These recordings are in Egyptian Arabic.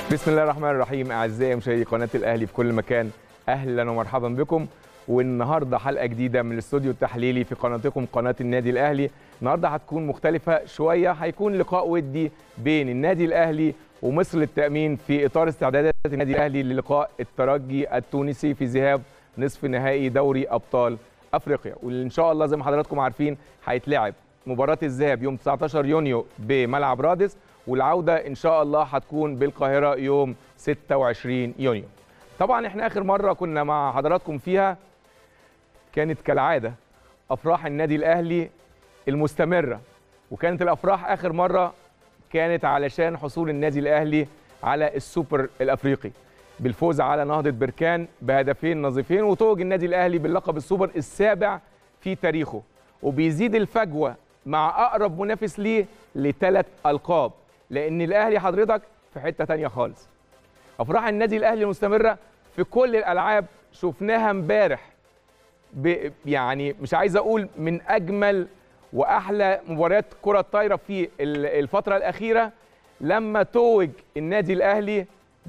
بسم الله الرحمن الرحيم اعزائي مشاهدي قناه الاهلي في كل مكان اهلا ومرحبا بكم والنهارده حلقه جديده من الاستوديو التحليلي في قناتكم قناه النادي الاهلي النهارده هتكون مختلفه شويه هيكون لقاء ودي بين النادي الاهلي ومصر للتامين في اطار استعدادات النادي الاهلي للقاء الترجي التونسي في ذهاب نصف نهائي دوري ابطال افريقيا واللي ان شاء الله زي ما حضراتكم عارفين هيتلعب مباراه الذهاب يوم 19 يونيو بملعب رادس والعوده ان شاء الله هتكون بالقاهره يوم 26 يونيو طبعا احنا اخر مره كنا مع حضراتكم فيها كانت كالعاده افراح النادي الاهلي المستمره وكانت الافراح اخر مره كانت علشان حصول النادي الاهلي على السوبر الافريقي بالفوز على نهضه بركان بهدفين نظيفين وتوج النادي الاهلي باللقب السوبر السابع في تاريخه وبيزيد الفجوه مع اقرب منافس ليه لثلاث القاب لان الاهلي حضرتك في حته تانية خالص افراح النادي الاهلي المستمره في كل الالعاب شفناها امبارح ب- يعني مش عايز اقول من اجمل واحلى مباريات كره الطايره في ال- الفتره الاخيره لما توج النادي الاهلي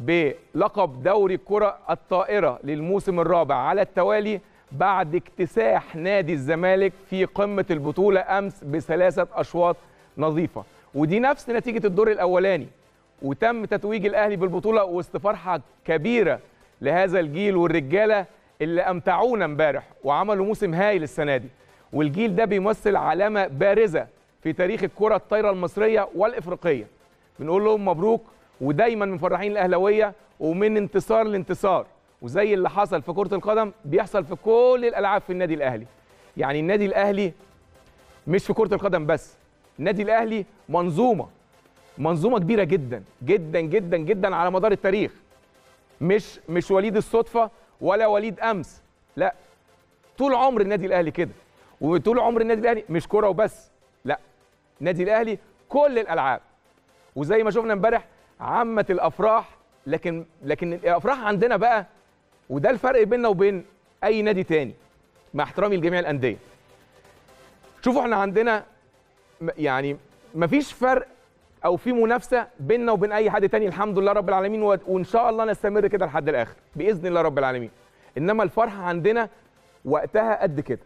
بلقب دوري الكره الطائره للموسم الرابع على التوالي بعد اكتساح نادي الزمالك في قمه البطوله امس بثلاثه اشواط نظيفه ودي نفس نتيجه الدور الاولاني وتم تتويج الاهلي بالبطوله وسط فرحه كبيره لهذا الجيل والرجاله اللي امتعونا امبارح وعملوا موسم هايل السنه دي والجيل ده بيمثل علامه بارزه في تاريخ الكره الطايره المصريه والافريقيه بنقول لهم مبروك ودايما مفرحين الاهلاويه ومن انتصار لانتصار وزي اللي حصل في كره القدم بيحصل في كل الالعاب في النادي الاهلي يعني النادي الاهلي مش في كره القدم بس النادي الاهلي منظومه منظومه كبيره جدا جدا جدا جدا على مدار التاريخ مش مش وليد الصدفه ولا وليد امس لا طول عمر النادي الاهلي كده وطول عمر النادي الاهلي مش كره وبس لا النادي الاهلي كل الالعاب وزي ما شفنا امبارح عمت الافراح لكن لكن الافراح عندنا بقى وده الفرق بيننا وبين اي نادي تاني مع احترامي لجميع الانديه شوفوا احنا عندنا م- يعني مفيش فرق او في منافسه بيننا وبين اي حد تاني الحمد لله رب العالمين و- وان شاء الله نستمر كده لحد الاخر باذن الله رب العالمين انما الفرحه عندنا وقتها قد كده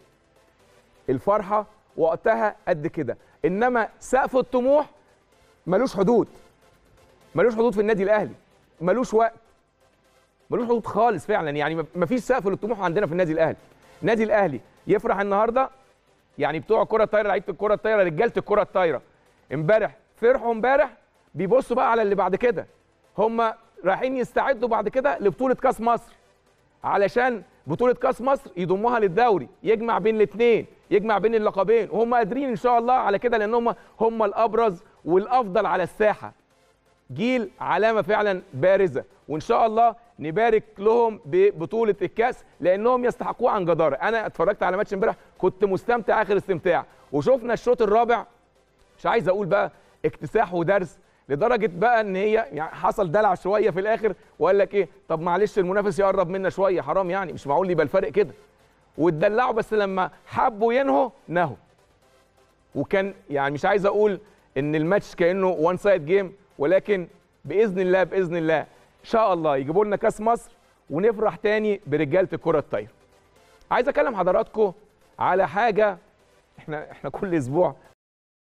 الفرحه وقتها قد كده انما سقف الطموح ملوش حدود ملوش حدود في النادي الاهلي ملوش وقت ملوش حدود خالص فعلا يعني م- مفيش سقف للطموح عندنا في النادي الاهلي النادي الاهلي يفرح النهارده يعني بتوع الكره الطايره لعيبه الكره الطايره رجاله الكره الطايره امبارح فرحوا امبارح بيبصوا بقى على اللي بعد كده هم رايحين يستعدوا بعد كده لبطوله كاس مصر علشان بطوله كاس مصر يضموها للدوري يجمع بين الاثنين يجمع بين اللقبين وهم قادرين ان شاء الله على كده لان هم هم الابرز والافضل على الساحه جيل علامه فعلا بارزه وان شاء الله نبارك لهم ببطوله الكاس لانهم يستحقوها عن جداره انا اتفرجت على ماتش امبارح كنت مستمتع اخر استمتاع وشفنا الشوط الرابع مش عايز اقول بقى اكتساح ودرس لدرجه بقى ان هي يعني حصل دلع شويه في الاخر وقال لك ايه طب معلش المنافس يقرب منا شويه حرام يعني مش معقول يبقى الفرق كده واتدلعوا بس لما حبوا ينهوا نهوا وكان يعني مش عايز اقول ان الماتش كانه وان سايد جيم ولكن باذن الله باذن الله ان شاء الله يجيبوا لنا كاس مصر ونفرح تاني برجاله الكره الطايره عايز اكلم حضراتكم على حاجه احنا احنا كل اسبوع